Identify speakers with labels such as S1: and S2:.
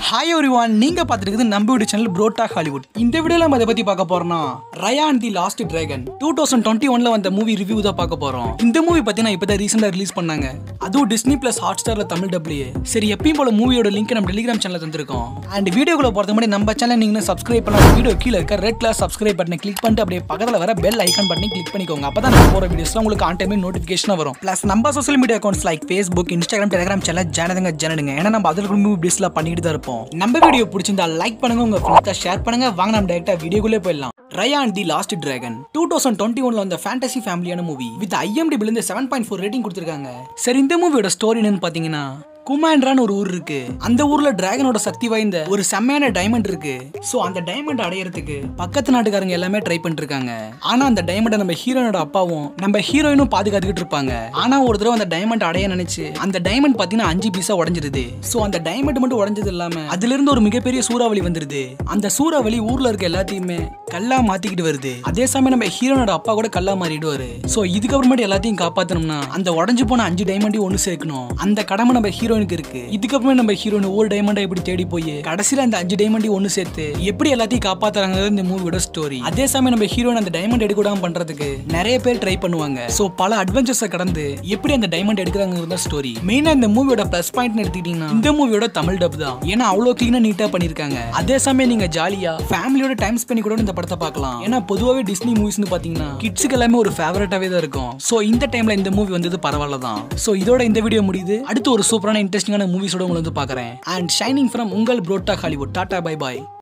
S1: hi everyone நீங்க பார்த்துருக்குது நம்ம வீடு சேனல் புரோட்டா ஹாலிவுட் இந்த வீடியோல நம்ம இதை பத்தி பார்க்க போறோம்னா Raya and the last dragon two thousand twenty ஒன்ல வந்த மூவி ரிவ்யூ தான் பார்க்க போறோம் இந்த மூவி பார்த்தீங்கன்னா இப்பதான் ரீசெண்டா ரிலீஸ் பண்ணாங்க அதுவும் டிஸ்னி பிளஸ் ஹாட் ஸ்டார்ல தமிழ் டப்ளியே சரி எப்பயும் போல மூவியோட லிங்க் நம்ம டெலிகிராம் சேனல்ல தந்திருக்கோம் அண்ட் வீடியோக்குள்ள போறது முன்னாடி நம்ம சேனல் நீங்க சப்ஸ்கிரைப் பண்ணலாம் வீடியோ கீழே இருக்க ரெட் கலர் சப்ஸ்கிரைப் பட்டனை கிளிக் பண்ணிட்டு அப்படியே பக்கத்துல வர பெல் ஐகான் பட்டனை கிளிக் பண்ணிக்கோங்க அப்பதான் நான் போற வீடியோஸ்லாம் உங்களுக்கு ஆன் டைம் நோட்டிஃபிகேஷன் வரும் பிளஸ் நம்ம social media accounts like Facebook Instagram Telegram channel ஜனதுங்க ஜனடுங்க ஏன்னா நம்ம அதில் மூவி வீடியோஸ்லாம் பண்ணிட்டு தான் இருப்போம் நம்ம வீடியோ பிடிச்சிருந்தா லைக் பண்ணுங்க உங்க ஃப்ரெண்ட்ஸா ஷேர் பண்ணுங்க வாங்க நம்ம டேரக்டா வீடியோக்குள்ளே போயிடலாம் Raya and the last dragon two thousand twenty ஒன்ல வந்த ஃபேண்டசி ஃபேமிலியான மூவி வித் ஐஎம்டிபில இருந்து செவன் பாயிண்ட் ஃபோர் ரேட்டிங் கொடுத்துருக்காங்க சரி இந்த மூவியோட ஸ்டோரி என்னன்னு பாத்தீங்கன்னா குமாண்ட்ரான்னு ஒரு ஊர் இருக்கு அந்த ஊர்ல டிராகனோட சக்தி வாய்ந்த ஒரு செம்மையான டைமண்ட் இருக்கு சோ அந்த டைமண்ட் அடையறதுக்கு பக்கத்து நாட்டுக்காரங்க எல்லாமே ட்ரை பண்ணிட்டு இருக்காங்க ஆனா அந்த டைமண்டை நம்ம ஹீரோனோட அப்பாவும் நம்ம ஹீரோயினும் பாதுகாத்துக்கிட்டு இருப்பாங்க ஆனா ஒரு தடவை அந்த டைமண்ட் அடைய நினைச்சு அந்த டைமண்ட் பாத்தீங்கன்னா அஞ்சு பீஸா உடைஞ்சிருது சோ அந்த டைமண்ட் மட்டும் உடைஞ்சது இல்லாம அதுல இருந்து ஒரு மிகப்பெரிய சூறாவளி வந்துருது அந்த சூறாவளி ஊர்ல இருக்க எல்லாத்தையுமே கல்லா மாத்திக்கிட்டு வருது அதே சமயம் நம்ம ஹீரோனோட அப்பா கூட கல்லா மாறிடுவாரு சோ இதுக்கப்புறமேட்டு எல்லாத்தையும் காப்பாத்தணும்னா அந்த உடஞ்சு போன அஞ்சு டைமண்டையும் ஒண்ணு சேர்க்கணும் அந்த கடமை நம்ம ஹீரோனுக்கு இருக்கு இதுக்கப்புறமே நம்ம ஹீரோயின் ஒவ்வொரு டைமண்டை எப்படி தேடி போய் கடைசியில அந்த அஞ்சு டைமண்டையும் ஒண்ணு சேர்த்து எப்படி எல்லாத்தையும் காப்பாத்துறாங்கிறது இந்த மூவியோட ஸ்டோரி அதே சமயம் நம்ம ஹீரோயின் அந்த டைமண்ட் எடுக்க விடாம பண்றதுக்கு நிறைய பேர் ட்ரை பண்ணுவாங்க சோ பல அட்வென்ச்சர்ஸை கடந்து எப்படி அந்த டைமண்ட் எடுக்கிறாங்கிறத ஸ்டோரி மெயினா இந்த மூவியோட பிளஸ் பாயிண்ட் எடுத்துக்கிட்டீங்கன்னா இந்த மூவியோட தமிழ் டப் தான் ஏன்னா அவ்வளவு கிளீனா நீட்டா பண்ணிருக்காங்க அதே சமயம் நீங்க ஜாலியா ஃபேமிலியோட டைம் ஸ்பெண்ட் கூட இந்த படத்தை பார்க்கலாம் ஏன்னா பொதுவாகவே டிஸ்னி மூவிஸ்னு பாத்தீங்கன்னா கிட்ஸுக்கு எல்லாமே ஒரு ஃபேவரட்டாவே தான் இருக்கும் சோ இந்த டைம்ல இந்த மூவி வந்தது பரவாயில்ல தான் சோ இதோட இந்த வீடியோ முடியுது அடுத்து ஒரு சூப்பரான இன்ட்ரெஸ்டிங்கான மூவிஸோட உங்களை வந்து பாக்குறேன் அண்ட் ஷைனிங் ஃப்ரம் உங்கள் புரோட்டா ஹாலிவுட் டாடா பை பாய்